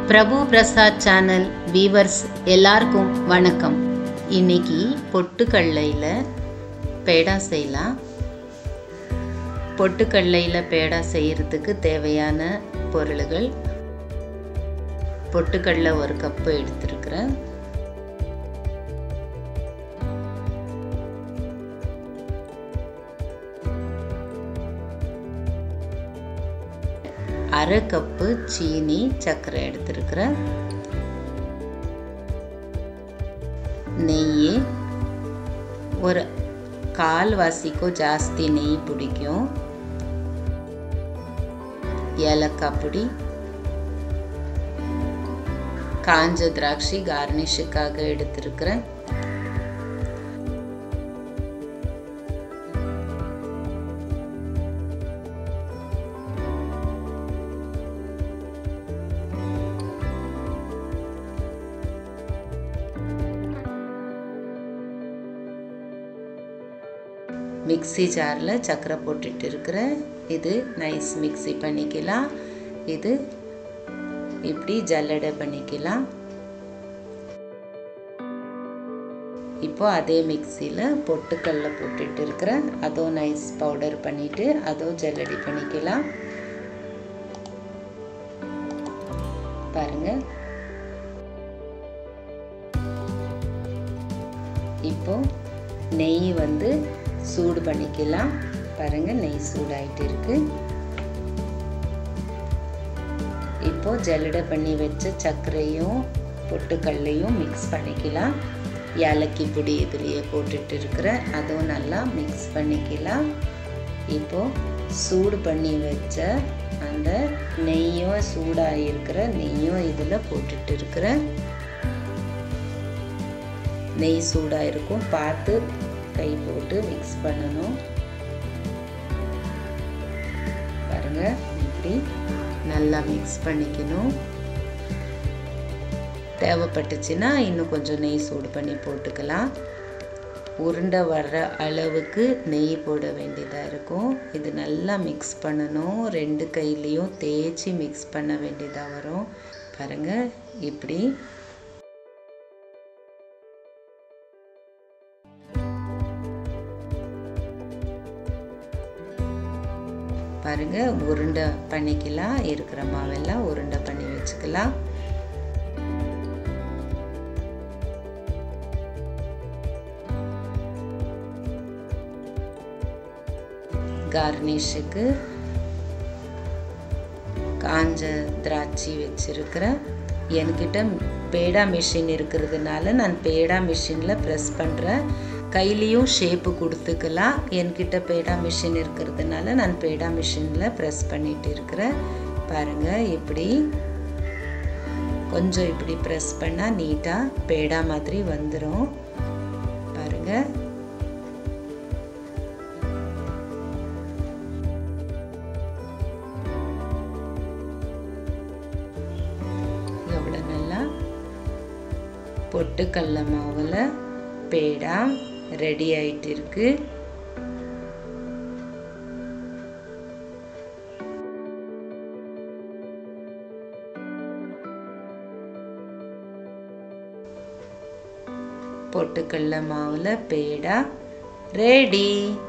பிரபு Prasad channel viewers எல்லாருக்கும் வணக்கம் இன்னைக்கு பொட்டுக்கடலையில் பேடா செய்யலாம் பொட்டுக்கடலையில் பேடா செய்கிறதுக்கு தேவையான பொருள்கள் பொட்டுக்கடலை ஒரு கப்பு எடுத்துருக்குறேன் அரை கப்பு சீனி சர்க்கரை எடுத்துருக்குறேன் நெய் ஒரு கால்வாசிக்கும் ஜாஸ்தி நெய் பிடிக்கும் ஏலக்காய் பொடி காஞ்ச திராட்சை கார்னிஷுக்காக எடுத்திருக்கிறேன் மிக்சி ஜாரில் சர்க்கரை போட்டுட்டு இருக்கிறேன் இது நைஸ் மிக்சி பண்ணிக்கலாம் இது இப்படி ஜல்லடை பண்ணிக்கலாம் இப்போ அதே மிக்சியில் பொட்டுக்கல்ல போட்டுட்டு இருக்கிறேன் அதுவும் நைஸ் பவுடர் பண்ணிவிட்டு அதுவும் ஜல்லடி பண்ணிக்கலாம் பாருங்க இப்போ நெய் வந்து சூடு பண்ணிக்கலாம் பாருங்க நெய் சூடாயிட்டு இருக்கு இப்போ ஜல்லடை பண்ணி வச்ச சர்க்கரையும் பொட்டுக்கல்லையும் மிக்ஸ் பண்ணிக்கலாம் ஏலக்கி பொடி இதுலேயே போட்டுட்டு இருக்கிறேன் அதுவும் நல்லா மிக்ஸ் பண்ணிக்கலாம் இப்போ சூடு பண்ணி வச்ச அந்த நெய்யும் சூடாக இருக்கிற நெய்யும் இதில் போட்டுட்டு இருக்கிறேன் நெய் சூடாக இருக்கும் பார்த்து கை போட்டு மிக்ஸ் பண்ணணும் பாருங்க இப்படி நல்லா மிக்ஸ் பண்ணிக்கணும் தேவைப்பட்டுச்சுன்னா இன்னும் கொஞ்சம் நெய் சூடு பண்ணி போட்டுக்கலாம் உருண்டை வர்ற அளவுக்கு நெய் போட வேண்டியதாக இருக்கும் இது நல்லா மிக்ஸ் பண்ணணும் ரெண்டு கையிலையும் தேய்ச்சி மிக்ஸ் பண்ண வேண்டியதாக வரும் பாருங்கள் இப்படி பாருங்க உருண்டை பண்ணிக்கலாம் இருக்கிற மாவெல்லாம் உருண்டை பண்ணி வச்சுக்கலாம் கார்னிஷுக்கு காஞ்ச திராட்சை வச்சுருக்கிறேன் என்கிட்ட பேடா மிஷின் இருக்கிறதுனால நான் பேடா மிஷினில் ப்ரெஸ் பண்ணுறேன் கையிலையும் ஷேப்பு கொடுத்துக்கலாம் என்கிட்ட பேடா மிஷின் இருக்கிறதுனால நான் பேடா மிஷினில் ப்ரெஸ் பண்ணிட்டு இருக்கிறேன் பாருங்கள் இப்படி கொஞ்சம் இப்படி ப்ரெஸ் பண்ணால் நீட்டாக பேடா மாதிரி வந்துடும் பாருங்கள் எவ்வளோ நல்லா பொட்டுக்கடல மாவில் பேடா ரெடி ஆயிட்டு இருக்கு பொட்டுக்கடல மாவில் பேடா ரெடி